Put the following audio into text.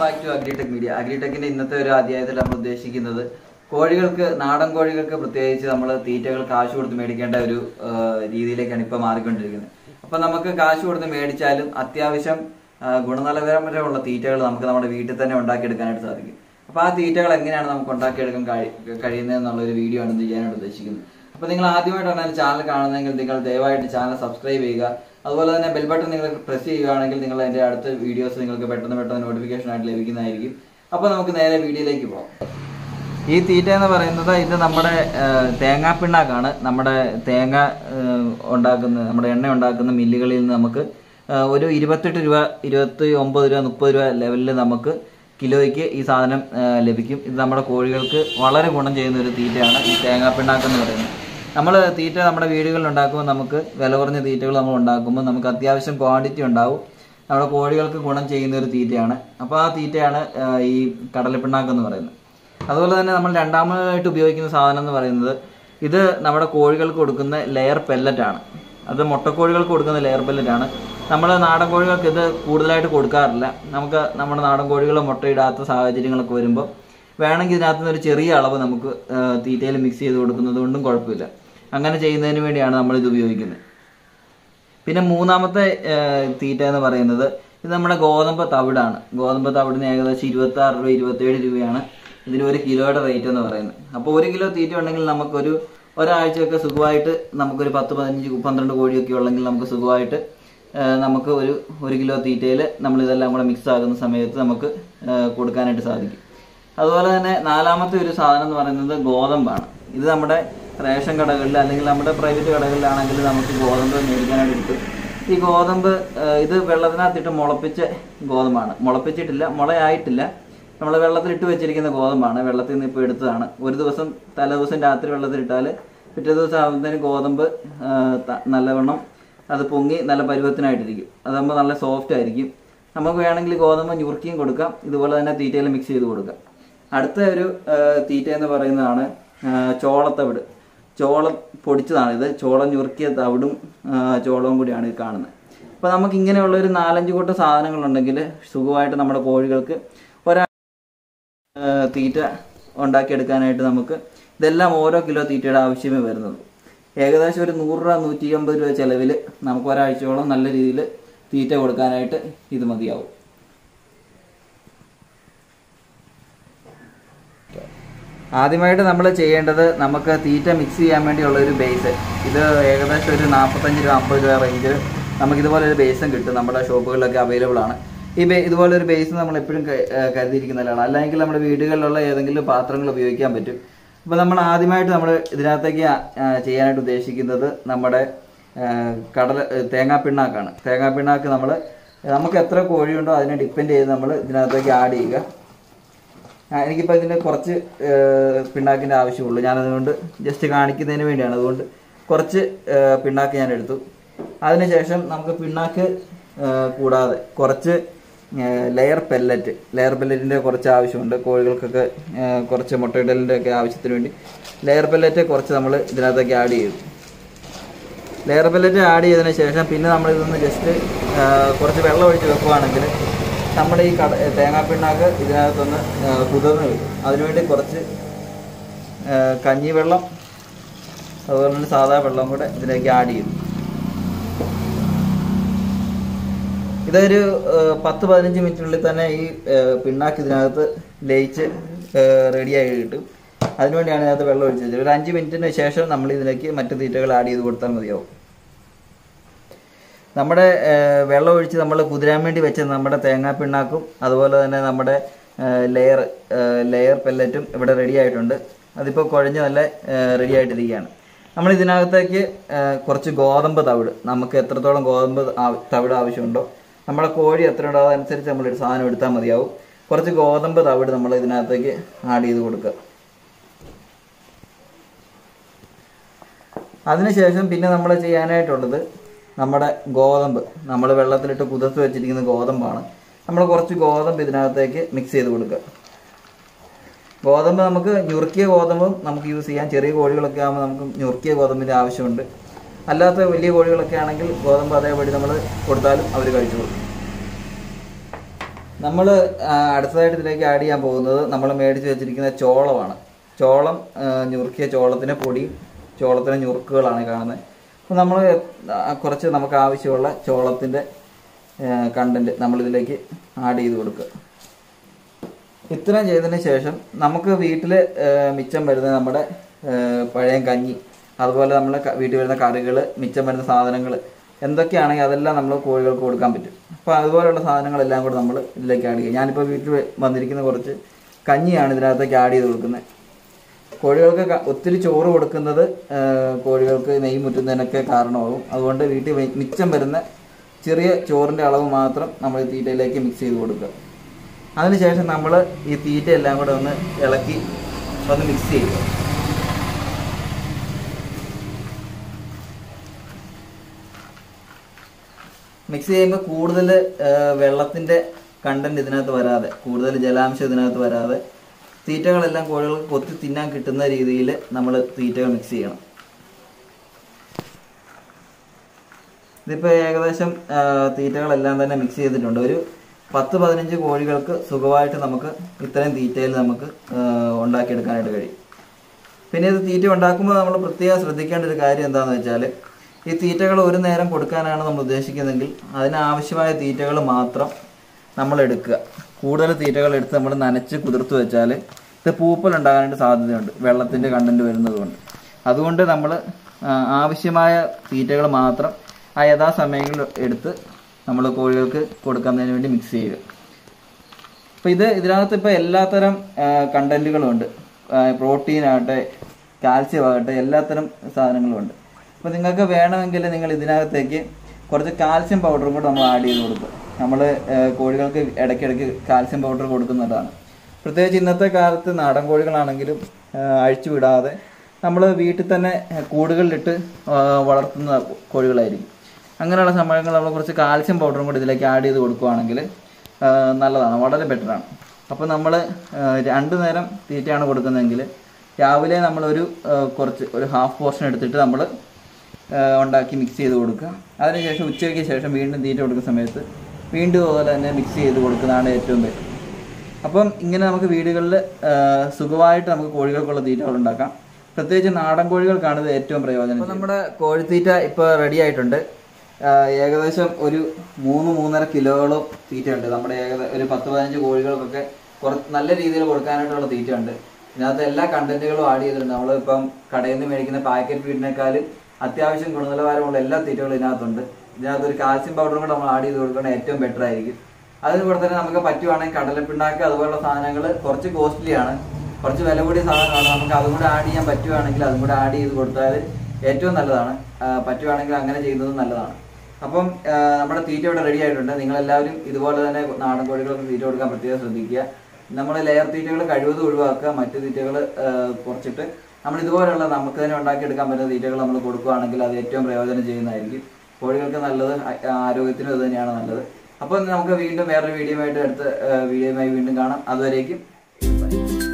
back to Agritech Media അഗ്രിടെക്കിന്റെ ഇന്നത്തെ ഒരു അധ്യായത്തിൽ നമ്മൾ ഉദ്ദേശിക്കുന്നത് കോഴികൾക്ക് നാടൻ കോഴികൾക്ക് പ്രത്യേകിച്ച് നമ്മൾ തീറ്റകൾ കാശ് കൊടുത്ത് മേടിക്കേണ്ട ഒരു ആ, രീതിയിലേക്കാണ് ഇപ്പൊ മാറിക്കൊണ്ടിരിക്കുന്നത് അപ്പൊ നമുക്ക് കാശ് കൊടുത്ത് മേടിച്ചാലും അത്യാവശ്യം ആ, ഗുണനിലവാരമുള്ള തീറ്റകൾ നമുക്ക് നമ്മുടെ വീട്ടിൽ തന്നെ ഉണ്ടാക്കിയെടുക്കാനായിട്ട് സാധിക്കും അപ്പൊ ആ തീറ്റകൾ എങ്ങനെയാണ് നമുക്ക് ഉണ്ടാക്കിയെടുക്കാൻ കഴി- കഴിയുന്നത് എന്നുള്ള ഒരു വീഡിയോ ആണ് ഇന്ന് ചെയ്യാനായിട്ട് ഉദ്ദേശിക്കുന്നത് അപ്പൊ നിങ്ങൾ ആദ്യമായിട്ടാണ് എൻ്റെ ചാനൽ കാണുന്നതെങ്കിൽ നിങ്ങൾ ദയവായിട്ട് ചാനൽ സബ്സ്ക്രൈബ് ചെയ്യുക അതുപോലെ തന്നെ ബെൽ ബട്ടൺ നിങ്ങൾ പ്രസ് ചെയ്യുകയാണെങ്കിൽ നിങ്ങൾ എൻ്റെ അടുത്ത വീഡിയോസ് നിങ്ങൾക്ക് പെട്ടെന്ന് പെട്ടെന്ന് നോട്ടിഫിക്കേഷൻ ആയിട്ട് ലഭിക്കുന്നതായിരിക്കും അപ്പോൾ നമുക്ക് നേരെ വീഡിയോയിലേക്ക് പോകാം ഈ തീറ്റ എന്ന് പറയുന്നത് ഇത് നമ്മുടെ തേങ്ങാ പിണ്ണാക്കാണ് നമ്മുടെ തേങ്ങ ഏഹ്, ഉണ്ടാക്കുന്ന നമ്മുടെ എണ്ണ ഉണ്ടാക്കുന്ന മില്ലുകളിൽ നിന്ന് നമുക്ക് ഏഹ്, ഒരു ഇരുപത്തെട്ട് രൂപ ഇരുപത്തി ഒമ്പത് രൂപ മുപ്പത് രൂപ ലെവലിൽ നമുക്ക് കിലോയ്ക്ക് ഈ സാധനം ഏഹ്, ലഭിക്കും ഇത് നമ്മുടെ കോഴികൾക്ക് വളരെ ഗുണം ചെയ്യുന്ന ഒരു തീറ്റയാണ് ഈ തേങ്ങാ പിണ്ണാക്ക് എന്ന് പറയുന്നത് നമ്മൾ തീറ്റ നമ്മുടെ വീടുകളിൽ ഉണ്ടാക്കുമ്പോൾ നമുക്ക് വില കുറഞ്ഞ തീറ്റകൾ നമ്മൾ ഉണ്ടാക്കുമ്പോൾ നമുക്ക് അത്യാവശ്യം ക്വാണ്ടിറ്റി ഉണ്ടാവും നമ്മുടെ കോഴികൾക്ക് ഗുണം ചെയ്യുന്ന ഒരു തീറ്റയാണ് അപ്പോൾ ആ തീറ്റയാണ് ഏഹ്, ഈ കടലപ്പിണ്ണാക്ക് എന്ന് പറയുന്നത് അതുപോലെ തന്നെ നമ്മൾ രണ്ടാമതായിട്ട് ഉപയോഗിക്കുന്ന സാധനം എന്ന് പറയുന്നത് ഇത് നമ്മുടെ കോഴികൾക്ക് കൊടുക്കുന്ന ലെയർ പെല്ലറ്റ് ആണ് അത് മുട്ടക്കോഴികൾക്ക് കൊടുക്കുന്ന ലെയർ പെല്ലറ്റ് ആണ് നമ്മൾ നാടൻ കോഴികൾക്ക് ഇത് കൂടുതലായിട്ട് കൊടുക്കാറില്ല നമുക്ക് നമ്മുടെ നാടൻ കോഴികൾ മുട്ടയിടാത്ത സാഹചര്യങ്ങളൊക്കെ വരുമ്പോൾ വേണമെങ്കിൽ ഇതിനകത്ത് നിന്ന് ഒരു ചെറിയ അളവ് നമുക്ക് തീറ്റയിൽ മിക്സ് ചെയ്ത് കൊടുക്കുന്നത് കൊണ്ടും കുഴപ്പമില്ല അങ്ങനെ ചെയ്യുന്നതിന് വേണ്ടിയാണ് നമ്മൾ ഇത് ഉപയോഗിക്കുന്നത് പിന്നെ മൂന്നാമത്തെ ഏഹ്, തീറ്റ എന്ന് പറയുന്നത് ഇത് നമ്മുടെ ഗോതമ്പ് തവിടാണ് ഗോതമ്പ് തവിടിന് ഏകദേശം ഇരുപത്തി ആറ് രൂപ ഇരുപത്തേഴ് രൂപയാണ് ഇതിന് ഒരു കിലോയുടെ റേറ്റ് എന്ന് പറയുന്നത് അപ്പോൾ ഒരു കിലോ തീറ്റ ഉണ്ടെങ്കിൽ നമുക്കൊരു ഒരാഴ്ചയൊക്കെ സുഖമായിട്ട് നമുക്കൊരു പത്ത് പതിനഞ്ച് പന്ത്രണ്ട് കോഴിയൊക്കെ ഉള്ളെങ്കിൽ നമുക്ക് സുഖമായിട്ട് ഏഹ്, നമുക്ക് ഒരു ഒരു കിലോ തീറ്റയിൽ നമ്മൾ ഇതെല്ലാം കൂടെ മിക്സ് ആകുന്ന സമയത്ത് നമുക്ക് ഏഹ്, കൊടുക്കാനായിട്ട് സാധിക്കും അതുപോലെ തന്നെ നാലാമത്തെ ഒരു സാധനം എന്ന് പറയുന്നത് ഗോതമ്പാണ് ഇത് നമ്മുടെ റേഷൻ കടകളിൽ അല്ലെങ്കിൽ നമ്മുടെ പ്രൈവറ്റ് കടകളിലാണെങ്കിൽ നമുക്ക് ഗോതമ്പ് മേടിക്കാനായിട്ട് കിട്ടും ഈ ഗോതമ്പ് ഏഹ്, ഇത് വെള്ളത്തിനകത്തിട്ട് മുളപ്പിച്ച ഗോതമ്പാണ് മുളപ്പിച്ചിട്ടില്ല മുളയായിട്ടില്ല നമ്മൾ വെള്ളത്തിലിട്ട് വെച്ചിരിക്കുന്ന ഗോതമ്പാണ് വെള്ളത്തിൽ നിന്ന് ഇപ്പോൾ എടുത്തതാണ് ഒരു ദിവസം തലേ ദിവസം രാത്രി വെള്ളത്തിലിട്ടാൽ പിറ്റേ ദിവസം ആകുന്നതിന് ഗോതമ്പ് ഏഹ്, ത- നല്ലവണ്ണം അത് പൊങ്ങി നല്ല പരുവത്തിനായിട്ടിരിക്കും അതാകുമ്പോൾ നല്ല സോഫ്റ്റ് ആയിരിക്കും നമുക്ക് വേണമെങ്കിൽ ഗോതമ്പ് ഞുറുക്കിയും കൊടുക്കാം ഇതുപോലെ തന്നെ തീറ്റയിൽ മിക്സ് ചെയ്ത് കൊടുക്കാം അടുത്ത ഒരു ആ, തീറ്റ എന്ന് പറയുന്നതാണ് ആ, ചോളത്തവിട് ചോളം പൊടിച്ചതാണ് ഇത് ചോളം ഞുറുക്കിയ തവിടും ആ, ചോളവും കൂടിയാണ് ഇത് കാണുന്നത് അപ്പോൾ നമുക്ക് ഇങ്ങനെയുള്ള ഒരു നാലഞ്ച് കൂട്ടം സാധനങ്ങളുണ്ടെങ്കിൽ സുഖമായിട്ട് നമ്മുടെ കോഴികൾക്ക് ഒരാ ആ, തീറ്റ ഉണ്ടാക്കിയെടുക്കാനായിട്ട് നമുക്ക് ഇതെല്ലാം ഓരോ കിലോ തീറ്റയുടെ ആവശ്യമേ വരുന്നുള്ളൂ ഏകദേശം ഒരു നൂറ് രൂപ നൂറ്റി അമ്പത് രൂപ ചിലവിൽ നമുക്ക് ഒരാഴ്ചയോളം നല്ല രീതിയിൽ തീറ്റ കൊടുക്കാനായിട്ട് ഇത് മതിയാവും ആദ്യമായിട്ട് നമ്മൾ ചെയ്യേണ്ടത് നമുക്ക് തീറ്റ മിക്സ് ചെയ്യാൻ വേണ്ടിയുള്ള ഒരു ബേസ് ഇത് ഏകദേശം ഒരു നാൽപ്പത്തഞ്ച് രൂപ അമ്പത് രൂപ റേഞ്ച് നമുക്ക് ഇതുപോലെ ഒരു ബേസും കിട്ടും നമ്മുടെ ഷോപ്പുകളിലൊക്കെ അവൈലബിൾ ആണ് ഈ ബേ ഇതുപോലെ ഒരു ബേസ് നമ്മൾ എപ്പോഴും ക- ഏഹ് കരുതിയിരിക്കുന്നതാണ് അല്ലെങ്കിൽ നമ്മുടെ വീടുകളിലുള്ള ഏതെങ്കിലും പാത്രങ്ങൾ ഉപയോഗിക്കാൻ പറ്റും അപ്പോൾ നമ്മൾ ആദ്യമായിട്ട് നമ്മൾ ഇതിനകത്തേക്ക് ആ- ആ ചെയ്യാനായിട്ട് ഉദ്ദേശിക്കുന്നത് നമ്മുടെ ഏഹ് കടല ഏഹ് തേങ്ങാപ്പിണ്ണാക്കാണ് തേങ്ങാപ്പിണ്ണാക്ക് നമ്മൾ നമുക്ക് എത്ര കോഴിയുണ്ടോ അതിനെ ഡിപ്പെൻഡ് ചെയ്ത് നമ്മൾ ഇതിനകത്തേക്ക് ആഡ് ചെയ്യുക ആ, എനിക്കിപ്പോൾ ഇതിന് കുറച്ച് ഏഹ്, പിണ്ണാക്കിൻ്റെ ആവശ്യമുള്ളൂ ഞാനതുകൊണ്ട് ജസ്റ്റ് കാണിക്കുന്നതിന് വേണ്ടിയാണ് അതുകൊണ്ട് കുറച്ച് ഏഹ്, പിണ്ണാക്ക് ഞാൻ എടുത്തു അതിനുശേഷം നമുക്ക് പിണ്ണാക്ക് ഏഹ്, കൂടാതെ കുറച്ച് ഏഹ്, ലെയർ പെല്ലറ്റ് ലെയർ പെല്ലറ്റിൻ്റെ കുറച്ച് ആവശ്യമുണ്ട് കോഴികൾക്കൊക്കെ ഏഹ്, കുറച്ച് മുട്ടയിടലിൻ്റെ ഒക്കെ ആവശ്യത്തിന് വേണ്ടി ലെയർ പെല്ലറ്റ് കുറച്ച് നമ്മൾ ഇതിനകത്തേക്ക് ആഡ് ചെയ്തു ലെയർ പെല്ലറ്റ് ആഡ് ചെയ്തതിന് ശേഷം പിന്നെ നമ്മൾ ഇതൊന്ന് ജസ്റ്റ് കുറച്ച് വെള്ളം ഒഴിച്ച് വെക്കുവാണെങ്കിൽ നമ്മുടെ ഈ കട തേങ്ങാപ്പിണ്ണാക്ക് ഇതിനകത്തൊന്ന് ആ, കുതിർന്ന് വരും അതിനുവേണ്ടി കുറച്ച് ആ, കഞ്ഞിവെള്ളം അതുപോലെ തന്നെ സാധാ വെള്ളം കൂടെ ഇതിലേക്ക് ആഡ് ചെയ്യും ഇതൊരു ആ, പത്ത് പതിനഞ്ച് മിനിറ്റിനുള്ളിൽ തന്നെ ഈ ആ, പിണ്ണാക്ക് ഇതിനകത്ത് ലയിച്ച് റെഡിയായി കിട്ടും അതിനുവേണ്ടിയാണ് ഇതിനകത്ത് വെള്ളം ഒഴിച്ച് വെച്ചത് ഒരു അഞ്ച് മിനിറ്റിന് ശേഷം നമ്മൾ ഇതിലേക്ക് മറ്റു തീറ്റകൾ ആഡ് ചെയ്ത് കൊടുത്താൽ മതിയാവും നമ്മുടെ ഏഹ്, വെള്ളം ഒഴിച്ച് നമ്മൾ കുതിരാൻ വേണ്ടി വെച്ച നമ്മുടെ തേങ്ങാ പിണ്ണാക്കും അതുപോലെ തന്നെ നമ്മുടെ ലെയർ ലെയർ പെല്ലറ്റും ഇവിടെ റെഡി ആയിട്ടുണ്ട് അതിപ്പോൾ കുഴഞ്ഞ് നല്ല റെഡി ആയിട്ടിരിക്കുകയാണ് നമ്മൾ ഇതിനകത്തേക്ക് ഏഹ്, കുറച്ച് ഗോതമ്പ് തവിട് നമുക്ക് എത്രത്തോളം ഗോതമ്പ് ആവ- തവിട് ആവശ്യമുണ്ടോ നമ്മുടെ കോഴി എത്ര ഉണ്ടോ അതനുസരിച്ച് നമ്മൾ ഒരു സാധനം എടുത്താൽ മതിയാവും കുറച്ച് ഗോതമ്പ് തവിട് നമ്മൾ ഇതിനകത്തേക്ക് ആഡ് ചെയ്ത് കൊടുക്കുക അതിനുശേഷം പിന്നെ നമ്മൾ ചെയ്യാനായിട്ടുള്ളത് നമ്മുടെ ഗോതമ്പ് നമ്മൾ വെള്ളത്തിലിട്ട് കുതിർത്ത് വെച്ചിരിക്കുന്ന ഗോതമ്പാണ് നമ്മൾ കുറച്ച് ഗോതമ്പ് ഇതിനകത്തേക്ക് മിക്സ് ചെയ്ത് കൊടുക്കുക ഗോതമ്പ് നമുക്ക് ഞുറുക്കിയ ഗോതമ്പും നമുക്ക് യൂസ് ചെയ്യാം ചെറിയ കോഴികളൊക്കെ ആകുമ്പോൾ നമുക്ക് ഞുറുക്കിയ ഗോതമ്പിൻ്റെ ആവശ്യമുണ്ട് അല്ലാത്ത വലിയ കോഴികളൊക്കെ ആണെങ്കിൽ ഗോതമ്പ് അതേപടി നമ്മൾ കൊടുത്താലും അവർ കഴിച്ചോളും നമ്മൾ അടുത്തതായിട്ട് ഇതിലേക്ക് ആഡ് ചെയ്യാൻ പോകുന്നത് നമ്മൾ മേടിച്ച് വെച്ചിരിക്കുന്ന ചോളമാണ് ചോളം ആ, ഞുറുക്കിയ ചോളത്തിൻ്റെ പൊടി ചോളത്തിൻ്റെ ഞുറുക്കുകളാണ് ഈ കാണുന്നത് അപ്പോൾ നമ്മൾ കുറച്ച് നമുക്ക് ആവശ്യമുള്ള ചോളത്തിൻ്റെ കണ്ടന്റ് നമ്മളിതിലേക്ക് ആഡ് ചെയ്ത് കൊടുക്കുക ഇത്രയും ചെയ്തതിന് ശേഷം നമുക്ക് വീട്ടിൽ മിച്ചം വരുന്ന നമ്മുടെ ആ, പഴയ കഞ്ഞി അതുപോലെ നമ്മൾ വീട്ടിൽ വരുന്ന കറികൾ മിച്ചം വരുന്ന സാധനങ്ങൾ എന്തൊക്കെയാണെങ്കിൽ അതെല്ലാം നമ്മൾ കോഴികൾക്ക് കൊടുക്കാൻ പറ്റും അപ്പോൾ അതുപോലെയുള്ള സാധനങ്ങളെല്ലാം കൂടെ നമ്മൾ ഇതിലേക്ക് ആഡ് ചെയ്യും ഞാനിപ്പോൾ വീട്ടിൽ വന്നിരിക്കുന്ന കുറച്ച് കഞ്ഞിയാണ് ഇതിനകത്തേക്ക് ആഡ് ചെയ്ത് കൊടുക്കുന്നത് കോഴികൾക്ക് ക- ഒത്തിരി ചോറ് കൊടുക്കുന്നത് ആ, കോഴികൾക്ക് നെയ് മുറ്റുന്നതിനൊക്കെ കാരണമാകും അതുകൊണ്ട് വീട്ടിൽ വെ- മിച്ചം വരുന്ന ചെറിയ ചോറിൻ്റെ അളവ് മാത്രം നമ്മൾ ഈ തീറ്റയിലേക്ക് മിക്സ് ചെയ്ത് കൊടുക്കുക അതിനുശേഷം നമ്മൾ ഈ തീറ്റ എല്ലാം കൂടെ ഒന്ന് ഇളക്കി ഒന്ന് മിക്സ് ചെയ്യുക മിക്സ് ചെയ്യുമ്പോൾ കൂടുതൽ വെള്ളത്തിൻ്റെ കണ്ടന്റ് ഇതിനകത്ത് വരാതെ കൂടുതൽ ജലാംശം ഇതിനകത്ത് വരാതെ തീറ്റകളെല്ലാം കോഴികൾക്ക് കൊത്തി തിന്നാൻ കിട്ടുന്ന രീതിയിൽ നമ്മൾ തീറ്റകൾ മിക്സ് ചെയ്യണം ഇതിപ്പോൾ ഏകദേശം ആ, തീറ്റകളെല്ലാം തന്നെ മിക്സ് ചെയ്തിട്ടുണ്ട് ഒരു പത്ത് പതിനഞ്ച് കോഴികൾക്ക് സുഖമായിട്ട് നമുക്ക് ഇത്രയും തീറ്റയിൽ നമുക്ക് ആ, ഉണ്ടാക്കിയെടുക്കാനായിട്ട് കഴിയും പിന്നെ ഇത് തീറ്റ ഉണ്ടാക്കുമ്പോൾ നമ്മൾ പ്രത്യേകം ശ്രദ്ധിക്കേണ്ട ഒരു കാര്യം എന്താണെന്ന് വെച്ചാൽ ഈ തീറ്റകൾ ഒരു നേരം കൊടുക്കാനാണ് നമ്മൾ ഉദ്ദേശിക്കുന്നതെങ്കിൽ അതിനാവശ്യമായ തീറ്റകൾ മാത്രം നമ്മൾ എടുക്കുക കൂടുതൽ തീറ്റകൾ എടുത്ത് നമ്മൾ നനച്ച് കുതിർത്ത് വെച്ചാൽ ഇത് പൂപ്പൽ ഉണ്ടാകാനായിട്ട് സാധ്യതയുണ്ട് വെള്ളത്തിൻ്റെ കണ്ടന്റ് വരുന്നത് കൊണ്ട് അതുകൊണ്ട് നമ്മൾ ആവശ്യമായ തീറ്റകൾ മാത്രം ആ യഥാസമയങ്ങളിൽ എടുത്ത് നമ്മൾ കോഴികൾക്ക് കൊടുക്കുന്നതിന് വേണ്ടി മിക്സ് ചെയ്യുക അപ്പോൾ ഇത് ഇതിനകത്ത് ഇപ്പോൾ എല്ലാത്തരം കണ്ടന്റുകളും ഉണ്ട് പ്രോട്ടീൻ ആകട്ടെ കാൽസ്യം ആകട്ടെ എല്ലാത്തരം സാധനങ്ങളും ഉണ്ട് അപ്പോൾ നിങ്ങൾക്ക് വേണമെങ്കിൽ നിങ്ങൾ ഇതിനകത്തേക്ക് കുറച്ച് കാൽസ്യം പൗഡറും കൂടെ നമ്മൾ ആഡ് ചെയ്ത് കൊടുക്കും നമ്മൾ കോഴികൾക്ക് ഇടയ്ക്കിടയ്ക്ക് കാൽസ്യം പൗഡർ കൊടുക്കുന്നതാണ് പ്രത്യേകിച്ച് ഇന്നത്തെ കാലത്ത് നാടൻ കോഴികളാണെങ്കിലും ആ, അഴിച്ചു വിടാതെ നമ്മൾ വീട്ടിൽ തന്നെ കൂടുകളിലിട്ട് ആ, വളർത്തുന്ന കോഴികളായിരിക്കും അങ്ങനെയുള്ള സമയങ്ങളിൽ നമ്മൾ കുറച്ച് കാൽസ്യം പൗഡറും കൂടി ഇതിലേക്ക് ആഡ് ചെയ്ത് കൊടുക്കുകയാണെങ്കിൽ ആ, നല്ലതാണ് വളരെ ബെറ്ററാണ് അപ്പോൾ നമ്മൾ രണ്ട് നേരം തീറ്റയാണ് കൊടുക്കുന്നതെങ്കിൽ രാവിലെ നമ്മളൊരു ആ, കുറച്ച് ഒരു ഹാഫ് പോർഷൻ എടുത്തിട്ട് നമ്മൾ ഉണ്ടാക്കി മിക്സ് ചെയ്ത് കൊടുക്കുക അതിനുശേഷം ഉച്ചയ്ക്ക് ശേഷം വീണ്ടും തീറ്റ കൊടുക്കുന്ന സമയത്ത് വീണ്ടും അതുപോലെ തന്നെ മിക്സ് ചെയ്ത് കൊടുക്കുന്നതാണ് ഏറ്റവും ബെറ്റർ അപ്പം ഇങ്ങനെ നമുക്ക് വീടുകളിൽ സുഖമായിട്ട് നമുക്ക് കോഴികൾക്കുള്ള തീറ്റകൾ ഉണ്ടാക്കാം പ്രത്യേകിച്ച് നാടൻ കോഴികൾക്കാണ് ഇത് ഏറ്റവും പ്രയോജനം അപ്പോൾ നമ്മുടെ കോഴിത്തീറ്റ ഇപ്പോൾ റെഡി ആയിട്ടുണ്ട് ആ, ഏകദേശം ഒരു മൂന്ന് മൂന്നര കിലോളം തീറ്റ ഉണ്ട് നമ്മുടെ ഏകദേശം ഒരു പത്ത് പതിനഞ്ച് കോഴികൾക്കൊക്കെ കുറച്ച് നല്ല രീതിയിൽ കൊടുക്കാനായിട്ടുള്ള തീറ്റ ഉണ്ട് ഇതിനകത്ത് എല്ലാ കണ്ടന്റുകളും ആഡ് ചെയ്തിട്ടുണ്ട് നമ്മളിപ്പം കടയിൽ നിന്ന് മേടിക്കുന്ന പാക്കറ്റ് ഫീഡിനേക്കാൾ അത്യാവശ്യം ഗുണനിലവാരമുള്ള എല്ലാ തീറ്റകളും ഇതിനകത്തുണ്ട് ഇതിനകത്ത് ഒരു കാൽസ്യം പൗഡറും കൂടെ നമ്മൾ ആഡ് ചെയ്ത് കൊടുക്കുകയാണെങ്കിൽ ഏറ്റവും ബെറ്റർ ആയിരിക്കും അതിന് കൂടെ തന്നെ നമുക്ക് പറ്റുവാണെങ്കിൽ കടലപ്പിണ്ണാക്ക് അതുപോലുള്ള സാധനങ്ങൾ കുറച്ച് കോസ്റ്റ്ലി ആണ് കുറച്ച് വില കൂടിയ സാധനമാണ് നമുക്ക് അതും കൂടെ ആഡ് ചെയ്യാൻ പറ്റുവാണെങ്കിൽ അതും കൂടെ ആഡ് ചെയ്ത് കൊടുത്താൽ ഏറ്റവും നല്ലതാണ് ആ, പറ്റുവാണെങ്കിൽ അങ്ങനെ ചെയ്യുന്നതും നല്ലതാണ് അപ്പം ആ, നമ്മുടെ തീറ്റ ഇവിടെ റെഡി ആയിട്ടുണ്ട് നിങ്ങൾ എല്ലാവരും ഇതുപോലെ തന്നെ നാടൻ കോഴികൾക്ക് തീറ്റ കൊടുക്കാൻ പ്രത്യേകം ശ്രദ്ധിക്കുക നമ്മൾ ലെയർ തീറ്റകൾ കഴിവതും ഒഴിവാക്കുക മറ്റു തീറ്റകൾ കുറച്ചിട്ട് നമ്മൾ ഇതുപോലുള്ള നമുക്ക് തന്നെ ഉണ്ടാക്കിയെടുക്കാൻ പറ്റുന്ന തീറ്റകൾ നമ്മൾ കൊടുക്കുകയാണെങ്കിൽ അത് ഏറ്റവും പ്രയോജനം ചെയ്യുന്നതായിരിക്കും കോഴികൾക്ക് നല്ലത് ആ- ആരോഗ്യത്തിനും ഇത് തന്നെയാണ് നല്ലത് അപ്പോൾ നമുക്ക് വീണ്ടും വേറൊരു വീഡിയോ ആയിട്ട് അടുത്ത വീഡിയോയുമായി വീണ്ടും കാണാം അതുവരേക്കും ബൈ